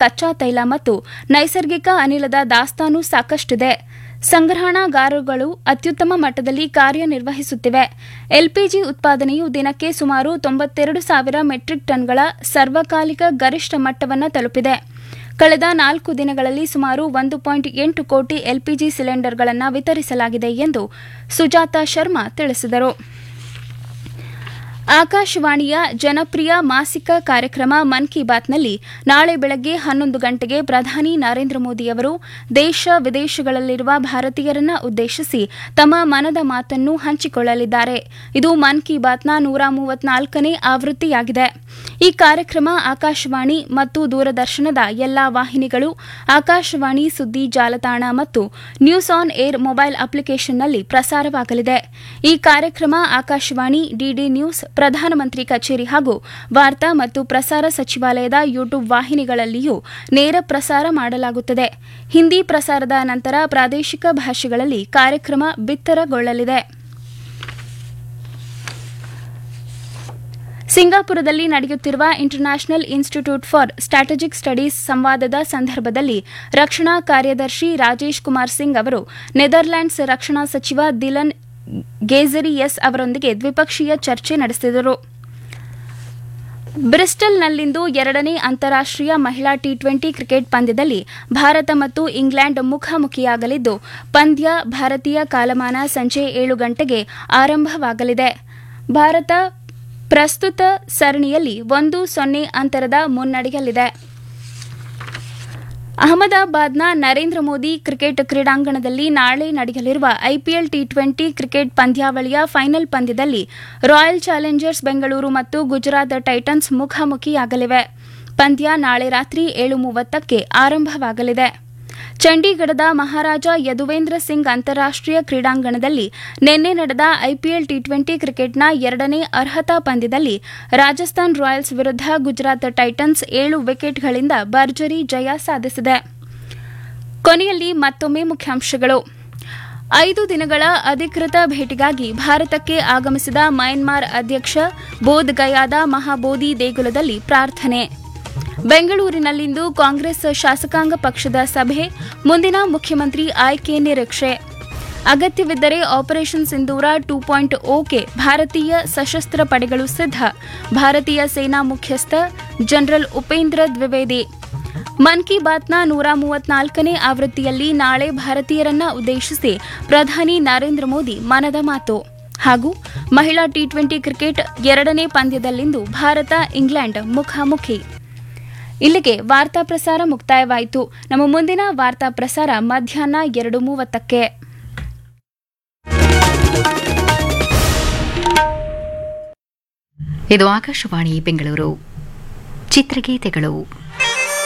ಕಚ್ಚಾ ತೈಲ ಮತ್ತು ನೈಸರ್ಗಿಕ ಅನಿಲದ ದಾಸ್ತಾನು ಸಾಕಷ್ಟಿದೆ ಸಂಗ್ರಹಣಾಗಾರಗಳು ಅತ್ಯುತ್ತಮ ಮಟ್ಟದಲ್ಲಿ ಕಾರ್ಯನಿರ್ವಹಿಸುತ್ತಿವೆ ಎಲ್ಪಿಜಿ ಉತ್ಪಾದನೆಯು ದಿನಕ್ಕೆ ಸುಮಾರು ತೊಂಬತ್ತೆರಡು ಸಾವಿರ ಮೆಟ್ರಿಕ್ ಟನ್ಗಳ ಸರ್ವಕಾಲಿಕ ಗರಿಷ್ಠ ಮಟ್ಟವನ್ನು ತಲುಪಿದೆ ಕಳೆದ ನಾಲ್ಕು ದಿನಗಳಲ್ಲಿ ಸುಮಾರು ಒಂದು ಪಾಯಿಂಟ್ ಎಂಟು ಕೋಟಿ ಎಲ್ಪಿಜಿ ಸಿಲಿಂಡರ್ಗಳನ್ನು ವಿತರಿಸಲಾಗಿದೆ ಎಂದು ಸುಜಾತಾ ಶರ್ಮಾ ತಿಳಿಸಿದರು ಆಕಾಶವಾಣಿಯ ಜನಪ್ರಿಯ ಮಾಸಿಕ ಕಾರ್ಯಕ್ರಮ ಮನ್ ಕಿ ಬಾತ್ನಲ್ಲಿ ನಾಳೆ ಬೆಳಗ್ಗೆ ಹನ್ನೊಂದು ಗಂಟೆಗೆ ಪ್ರಧಾನಿ ನರೇಂದ್ರ ಮೋದಿ ಅವರು ದೇಶ ವಿದೇಶಗಳಲ್ಲಿರುವ ಭಾರತೀಯರನ್ನ ಉದ್ದೇಶಿಸಿ ತಮ್ಮ ಮನದ ಮಾತನ್ನು ಹಂಚಿಕೊಳ್ಳಲಿದ್ದಾರೆ ಇದು ಮನ್ ಕಿ ಬಾತ್ನ ನೂರ ಮೂವತ್ನಾಲ್ಕನೇ ಆವೃತ್ತಿಯಾಗಿದೆ ಈ ಕಾರ್ಯಕ್ರಮ ಆಕಾಶವಾಣಿ ಮತ್ತು ದೂರದರ್ಶನದ ಎಲ್ಲಾ ವಾಹಿನಿಗಳು ಆಕಾಶವಾಣಿ ಸುದ್ದಿ ಜಾಲತಾಣ ಮತ್ತು ನ್ಯೂಸ್ ಆನ್ ಏರ್ ಮೊಬೈಲ್ ಅಪ್ಲಿಕೇಶನ್ನಲ್ಲಿ ಪ್ರಸಾರವಾಗಲಿದೆ ಈ ಕಾರ್ಯಕ್ರಮ ಆಕಾಶವಾಣಿ ಡಿಡಿ ನ್ಯೂಸ್ ಪ್ರಧಾನಮಂತ್ರಿ ಕಚೇರಿ ಹಾಗೂ ವಾರ್ತಾ ಮತ್ತು ಪ್ರಸಾರ ಸಚಿವಾಲಯದ ಯೂಟ್ಯೂಬ್ ವಾಹಿನಿಗಳಲ್ಲಿಯೂ ನೇರ ಪ್ರಸಾರ ಮಾಡಲಾಗುತ್ತದೆ ಹಿಂದಿ ಪ್ರಸಾರದ ನಂತರ ಪ್ರಾದೇಶಿಕ ಭಾಷೆಗಳಲ್ಲಿ ಕಾರ್ಯಕ್ರಮ ಬಿತ್ತರಗೊಳ್ಳಲಿದೆ ಸಿಂಗಾಪುರದಲ್ಲಿ ನಡೆಯುತ್ತಿರುವ international institute for strategic studies ಸಂವಾದದ ಸಂದರ್ಭದಲ್ಲಿ ರಕ್ಷಣಾ ಕಾರ್ಯದರ್ಶಿ ರಾಜೇಶ್ ಕುಮಾರ್ ಸಿಂಗ್ ಅವರು ನೆದರ್ಲ್ಯಾಂಡ್ಸ್ ರಕ್ಷಣಾ ಸಚಿವ ದಿಲನ್ ಗೇಜರಿಯಸ್ ಅವರೊಂದಿಗೆ ದ್ವಿಪಕ್ಷೀಯ ಚರ್ಚೆ ನಡೆಸಿದರು ಬ್ರಿಸ್ಟಲ್ನಲ್ಲಿಂದು ಎರಡನೇ ಅಂತಾರಾಷ್ಟೀಯ ಮಹಿಳಾ ಟಿ ಟ್ವೆಂಟಿ ಕ್ರಿಕೆಟ್ ಪಂದ್ಯದಲ್ಲಿ ಭಾರತ ಮತ್ತು ಇಂಗ್ಲೆಂಡ್ ಮುಖಾಮುಖಿಯಾಗಲಿದ್ದು ಪಂದ್ಯ ಭಾರತೀಯ ಕಾಲಮಾನ ಸಂಜೆ ಏಳು ಗಂಟೆಗೆ ಆರಂಭವಾಗಲಿದೆ ಭಾರತ ಪ್ರಸ್ತುತ ಸರಣಿಯಲ್ಲಿ ಒಂದು ಸೊನ್ನೆ ಅಂತರದ ಮುನ್ನಡೆಯಲ್ಲಿದೆ ಅಹಮದಾಬಾದ್ನ ನರೇಂದ್ರ ಮೋದಿ ಕ್ರಿಕೆಟ್ ಕ್ರೀಡಾಂಗಣದಲ್ಲಿ ನಾಳೆ ನಡೆಯಲಿರುವ ಐಪಿಎಲ್ ಟಿ ಟ್ವೆಂಟಿ ಕ್ರಿಕೆಟ್ ಪಂದ್ಯಾವಳಿಯ ಫೈನಲ್ ಪಂದ್ಯದಲ್ಲಿ ರಾಯಲ್ ಚಾಲೆಂಜರ್ಸ್ ಬೆಂಗಳೂರು ಮತ್ತು ಗುಜರಾತ್ ಟೈಟನ್ಸ್ ಮುಖಾಮುಖಿಯಾಗಲಿವೆ ಪಂದ್ಯ ನಾಳೆ ರಾತ್ರಿ ಏಳು ಮೂವತ್ತಕ್ಕೆ ಆರಂಭವಾಗಲಿದೆ ಚಂಡೀಗಢದ ಮಹಾರಾಜ ಯದುವೇಂದ್ರ ಸಿಂಗ್ ಅಂತಾರಾಷ್ಟೀಯ ಕ್ರೀಡಾಂಗಣದಲ್ಲಿ ನಿನ್ನೆ ನಡೆದ ಐಪಿಎಲ್ ಟಿ ಟ್ವೆಂಟಿ ಕ್ರಿಕೆಟ್ನ ಎರಡನೇ ಅರ್ಹತಾ ಪಂದ್ಯದಲ್ಲಿ ರಾಜಸ್ಥಾನ್ ರಾಯಲ್ಸ್ ವಿರುದ್ಧ ಗುಜರಾತ್ ಟೈಟನ್ಸ್ ಏಳು ವಿಕೆಟ್ಗಳಿಂದ ಭರ್ಜರಿ ಜಯ ಸಾಧಿಸಿದೆ ಕೊನೆಯಲ್ಲಿ ಮತ್ತೊಮ್ಮೆ ಮುಖ್ಯಾಂಶಗಳು ಐದು ದಿನಗಳ ಅಧಿಕೃತ ಭೇಟಿಗಾಗಿ ಭಾರತಕ್ಕೆ ಆಗಮಿಸಿದ ಮಯನ್ಮಾರ್ ಅಧ್ಯಕ್ಷ ಬೋಧ್ ಗಯಾದ ಮಹಾಬೋಧಿ ದೇಗುಲದಲ್ಲಿ ಪ್ರಾರ್ಥನೆ ಬೆಂಗಳೂರಿನಲ್ಲಿಂದು ಕಾಂಗ್ರೆಸ್ ಶಾಸಕಾಂಗ ಪಕ್ಷದ ಸಭೆ ಮುಂದಿನ ಮುಖ್ಯಮಂತ್ರಿ ಆಯ್ಕೆ ನಿರೀಕ್ಷೆ ಅಗತ್ಯವಿದ್ದರೆ operation Sindoor two point o ಭಾರತೀಯ ಸಶಸ್ತ್ರ ಪಡೆಗಳು ಸಿದ್ಧ ಭಾರತೀಯ ಸೇನಾ ಮುಖ್ಯಸ್ಥ ಜನರಲ್ ಉಪೇಂದ್ರ ದ್ವಿವೇದಿ ಮನ್ ಕಿ ಬಾತ್ನ ನೂರ ಮೂವತ್ನಾಲ್ಕನೇ ಆವೃತ್ತಿಯಲ್ಲಿ ನಾಳೆ ಭಾರತೀಯರನ್ನ ಉದ್ದೇಶಿಸಿ ಪ್ರಧಾನಿ ನರೇಂದ್ರ ಮೋದಿ ಮನದ ಮಾತು ಹಾಗೂ ಮಹಿಳಾ ಟಿ ಟ್ವೆಂಟಿ ಕ್ರಿಕೆಟ್ ಎರಡನೇ ಪಂದ್ಯದಲ್ಲಿಂದು ಭಾರತ ಇಂಗ್ಲೆಂಡ್ ಮುಖಾಮುಖಿ ಇಲ್ಲಿಗೆ ವಾರ್ತಾ ಪ್ರಸಾರ ಮುಕ್ತಾಯವಾಯಿತು ನಮ್ಮ ಮುಂದಿನ ವಾರ್ತಾ ಪ್ರಸಾರ ಮಧ್ಯಾಹ್ನ ಎರಡು ಮೂವತ್ತಕ್ಕೆ ಇದು ಆಕಾಶವಾಣಿ ಬೆಂಗಳೂರು ಚಿತ್ರಗೀತೆಗಳು